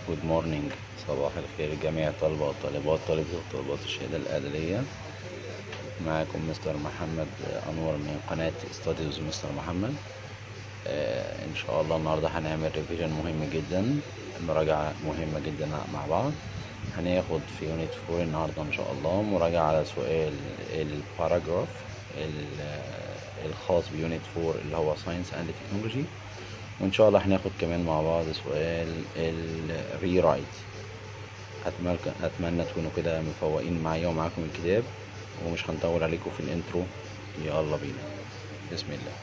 جود مورنينج صباح الخير جميع طلبة وطالبات طالبة وطالبات الشهادة الإعدادية معاكم مستر محمد أنور من قناة ستاديوز مستر محمد آه إن شاء الله النهاردة هنعمل ريفيجن مهم جدا مراجعة مهمة جدا مع بعض هناخد في يونت فور النهاردة إن شاء الله مراجعة على سؤال الباراجراف الخاص بيونت فور اللي هو ساينس اند تكنولوجي وان شاء الله هناخد كمان مع بعض سؤال الري رايت اتمنى اتمنى تكونوا كده مفوقين معايا ومعاكم الكتاب ومش هنطول عليكم في الانترو يلا بينا بسم الله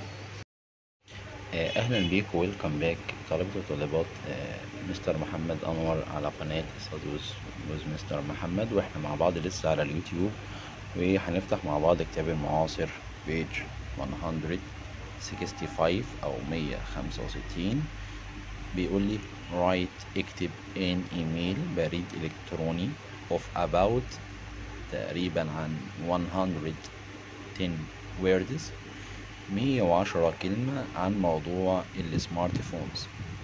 اهلا بيكم ويلكم باك طلبة وطالبات مستر محمد انور على قناة صدوس ويز مستر محمد واحنا مع بعض لسه على اليوتيوب وهنفتح مع بعض كتاب المعاصر بيج 165 او 165 بيقول لي write اكتب ان ايميل بريد الكتروني of about تقريبا عن 110 words 110 كلمة عن موضوع السمارت فونز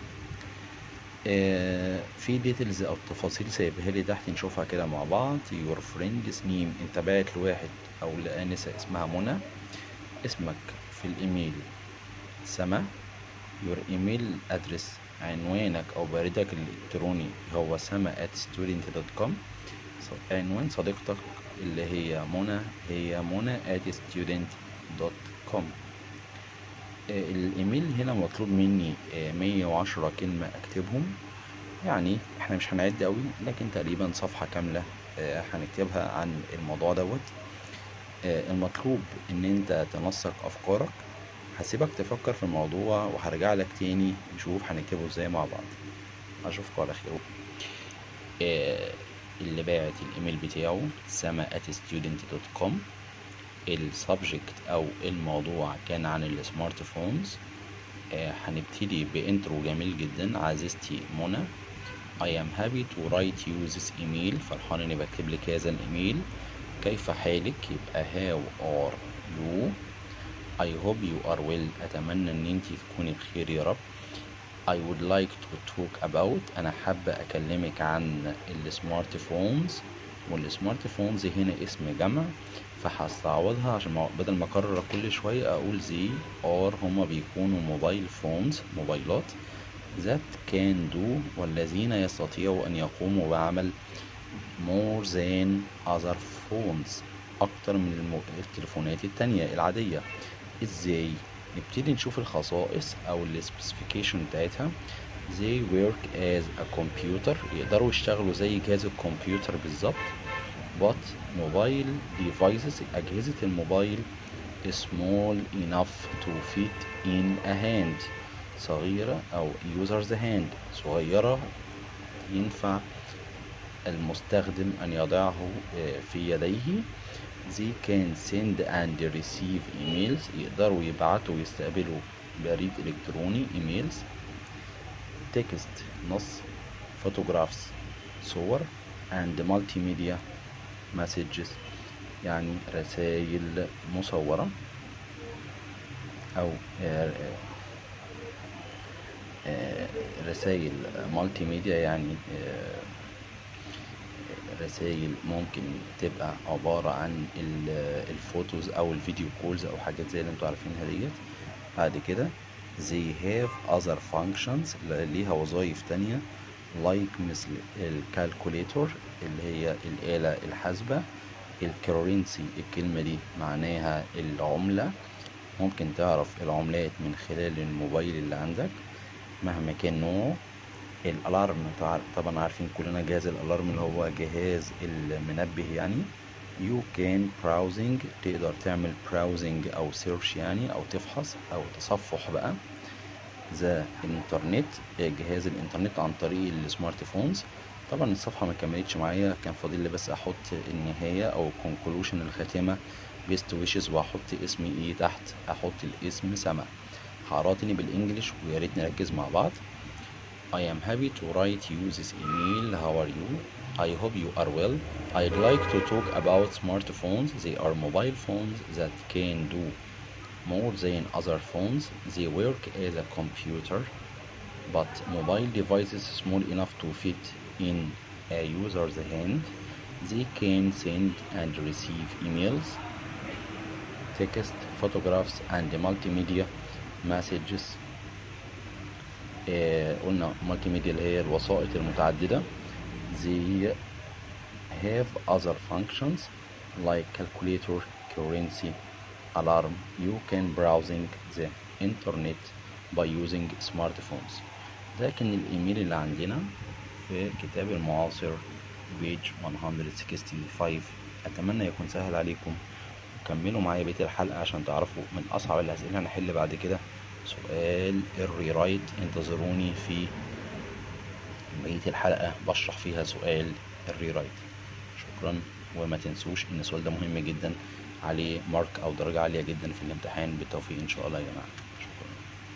آه في ديتيلز او تفاصيل سايبها لي تحت نشوفها كده مع بعض your friend's name انت باعت لواحد او لانسة اسمها منى اسمك في الايميل سما your email address عنوانك او بريدك الالكتروني هو سما at student.com عنوان صديقتك اللي هي منى هي منى at student.com الايميل هنا مطلوب مني 110 كلمة اكتبهم يعني احنا مش هنعد قوي لكن تقريبا صفحة كاملة هنكتبها عن الموضوع دوت المطلوب ان انت تنسق افكارك هسيبك تفكر في الموضوع وهرجع لك تاني نشوف هنكتبه ازاي مع بعض اشوفكم على خير اللي باعت الايميل بتاعه سما at student.com السبجكت او الموضوع كان عن السمارت فونز هنبتدي بانترو جميل جدا عزيزتي منى I am happy to write you this email فرحان اني بكتب لك هذا الايميل كيف حالك يبقى how are you I hope you are well أتمنى إن أنت تكوني بخير يا رب I would like to talk about أنا حابة أكلمك عن السمارت فونز والسمارت فونز هنا اسم جمع فهستعوضها عشان بدل ما أكرر كل شوية أقول زي or هما بيكونوا موبايل فونز موبايلات that can do والذين يستطيعوا أن يقوموا بعمل more than other phones أكتر من التليفونات التانية العادية ازاي نبتدي نشوف الخصائص او السبيسيفيكيشن بتاعتها they work as a computer يقدروا يشتغلوا زي جهاز الكمبيوتر بالظبط but mobile devices أجهزة الموبايل small enough to fit in a hand صغيرة أو user's hand صغيرة ينفع المستخدم أن يضعه في يديه they can send and receive emails يقدروا يبعتوا ويستقبلوا بريد إلكتروني emails text نص photographs صور and multimedia messages يعني رسائل مصورة أو رسائل مالتي ميديا يعني رسائل ممكن تبقى عبارة عن الفوتوز او الفيديو كولز او حاجات زي اللي انتوا عارفينها ديت بعد كده they have other functions ليها وظائف تانية like مثل الكالكوليتور اللي هي الآلة الحاسبة الكرنسي الكلمة دي معناها العملة ممكن تعرف العملات من خلال الموبايل اللي عندك مهما كان نوعه الالارم طبعا عارفين كلنا جهاز الالارم اللي هو جهاز المنبه يعني you can browsing تقدر تعمل browsing او search يعني او تفحص او تصفح بقى ذا انترنت جهاز الانترنت عن طريق السمارت فونز طبعا الصفحه ما كملتش معايا كان فاضل لي بس احط النهايه او conclusion الخاتمه بيست ويشز واحط اسمي ايه تحت احط الاسم سما هقرا تاني بالانجلش ويا ريت نركز مع بعض I am happy to write you this email. How are you? I hope you are well. I'd like to talk about smartphones. They are mobile phones that can do more than other phones. They work as a computer. but mobile devices small enough to fit in a user's hand they can send and receive emails text photographs and multimedia messages آه قلنا مالتي ميديا اللي هي الوسائط المتعددة they have other functions like calculator currency alarm you can browsing the internet by using smartphones ده كان الايميل اللي عندنا في كتاب المعاصر بيج 165 اتمنى يكون سهل عليكم كملوا معايا بقيه الحلقه عشان تعرفوا من اصعب الاسئله هنحل بعد كده سؤال الريرايت انتظروني في بقيه الحلقه بشرح فيها سؤال الريرايت شكرا وما تنسوش ان السؤال ده مهم جدا عليه مارك او درجه عاليه جدا في الامتحان بالتوفيق ان شاء الله يا جماعه شكرا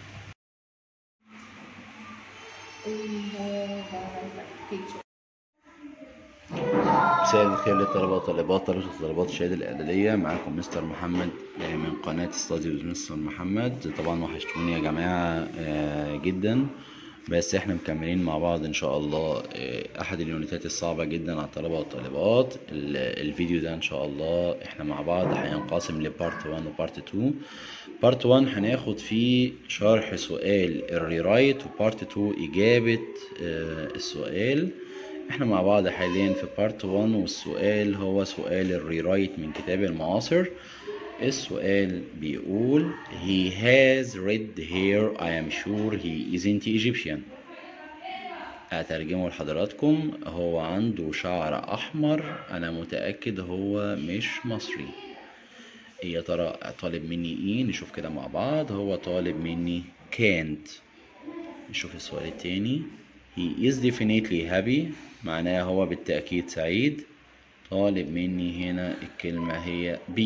مساء الخير للطلبة وطالبات طلبة وطالبات الشهادة الإعدادية معاكم مستر محمد من قناة ستادي ويز مستر محمد طبعا وحشتوني يا جماعة آه، جدا بس احنا مكملين مع بعض ان شاء الله آه، احد اليونتات الصعبة جدا على الطلبة والطالبات ال- الفيديو ده ان شاء الله احنا مع بعض هينقسم لبارت 1 وبارت 2 بارت 1 هناخد فيه شرح سؤال الريرايت وبارت 2 اجابة آه، السؤال احنا مع بعض حاليا في بارت 1 والسؤال هو سؤال الريرايت من كتاب المعاصر السؤال بيقول he has red hair I am sure he isn't Egyptian أترجمه لحضراتكم هو عنده شعر أحمر أنا متأكد هو مش مصري يا ترى طالب مني إيه نشوف كده مع بعض هو طالب مني can't نشوف السؤال التاني he is definitely happy معناها هو بالتأكيد سعيد طالب مني هنا الكلمة هي be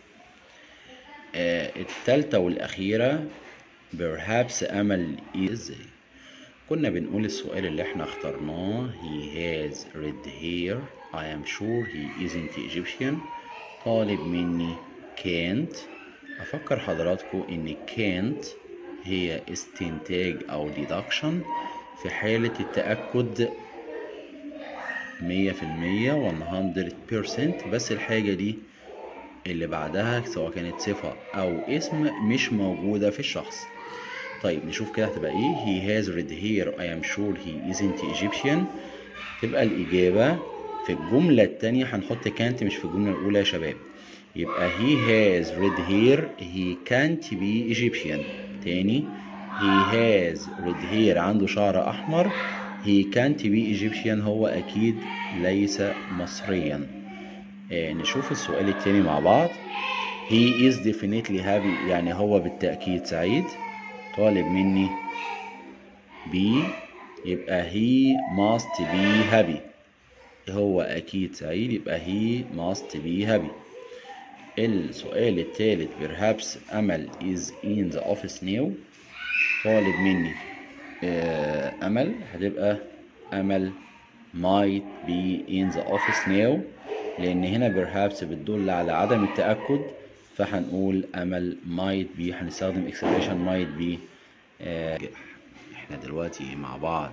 آه التالتة والأخيرة perhaps أمل is كنا بنقول السؤال اللي احنا اخترناه he has red hair I am sure he isn't Egyptian طالب مني can't أفكر حضراتكم إن can't هي استنتاج أو deduction في حالة التأكد مية في المية 100% بس الحاجة دي اللي بعدها سواء كانت صفة أو اسم مش موجودة في الشخص طيب نشوف كده هتبقى ايه he has red hair I am sure he isn't Egyptian تبقى الإجابة في الجملة التانية هنحط كانت مش في الجملة الأولى يا شباب يبقى he has red hair he can't be Egyptian تاني he has red hair عنده شعر أحمر he can't be Egyptian هو أكيد ليس مصريا آه نشوف السؤال التاني مع بعض he is definitely happy يعني هو بالتأكيد سعيد طالب مني be يبقى he must be happy هو أكيد سعيد يبقى he must be happy السؤال التالت perhaps أمل is in the office now طالب مني آه، أمل هتبقى أمل might be in the office now لأن هنا perhaps بتدل على عدم التأكد فهنقول أمل might be هنستخدم expression might be آه، احنا دلوقتي مع بعض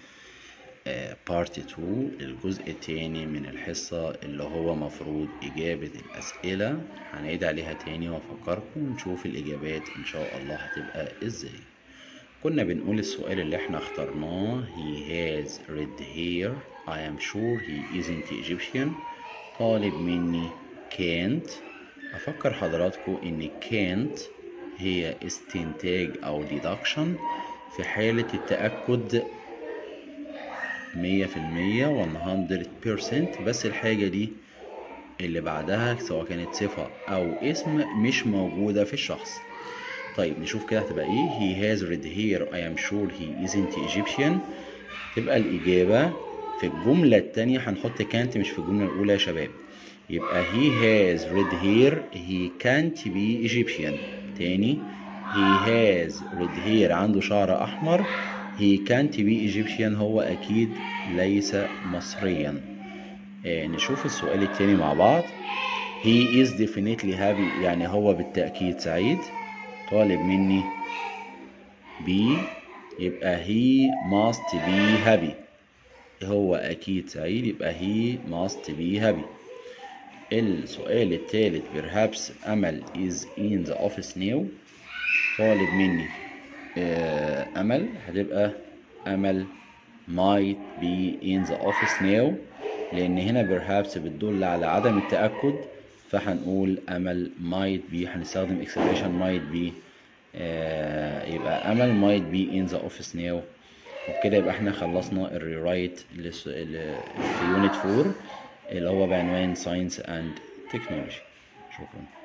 بارت 2 الجزء التاني من الحصة اللي هو مفروض إجابة الأسئلة هنعيد عليها تاني وأفكركم ونشوف الإجابات إن شاء الله هتبقى إزاي كنا بنقول السؤال اللي احنا اخترناه he has red hair I am sure he isn't Egyptian طالب مني can't أفكر حضراتكم إن can't هي استنتاج أو deduction في حالة التأكد مية في المية 100% بس الحاجة دي اللي بعدها سواء كانت صفة أو اسم مش موجودة في الشخص طيب نشوف كده هتبقى ايه he has red hair I am sure he isn't Egyptian تبقى الإجابة في الجملة التانية هنحط كانت مش في الجملة الأولى يا شباب يبقى he has red hair he can't be Egyptian تاني he has red hair عنده شعر أحمر he can't be Egyptian هو أكيد ليس مصريا آه نشوف السؤال التاني مع بعض he is definitely happy يعني هو بالتأكيد سعيد طالب مني be يبقى he must be happy هو أكيد سعيد يبقى he must be happy السؤال التالت perhaps أمل is in the office now طالب مني آه، أمل هتبقى أمل might be in the office now لأن هنا perhaps بتدل على عدم التأكد فهنقول أمل might be هنستخدم expression might be آه، يبقى أمل might be in the office now وبكده يبقى احنا خلصنا الريرايت لس- ل- في يونت 4 اللي هو بعنوان science and technology شكرا